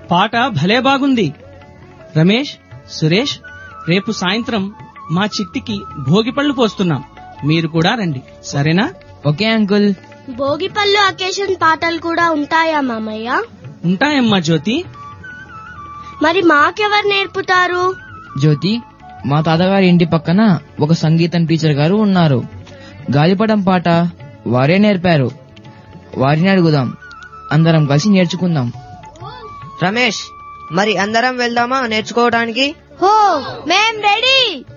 పాట భలే బాగుంది రమేష్ సురేష్ రేపు సాయంత్రం మా చిట్టికి భోగిపళ్ళు పోస్తున్నాం మీరు కూడా రండి సరేనా ఓకే అంకుల్ భోగిపళ్ళు అకేషన్ పాటలు కూడా ఉంటాయా మామయ్య ఉంటాయమ్మా జ్యోతి మరి మాకెవరు నేర్పుతారు జ్యోతి మా తాతగారి ఇంటి పక్కన ఒక సంగీతం టీచర్ గారు ఉన్నారు గాలిపటం పాట వారే నేర్పారు వారిని అడుగుదాం అందరం కలిసి నేర్చుకుందాం రమేష్ మరి అందరం వెళ్దామా నేర్చుకోవడానికి హో మేం రెడీ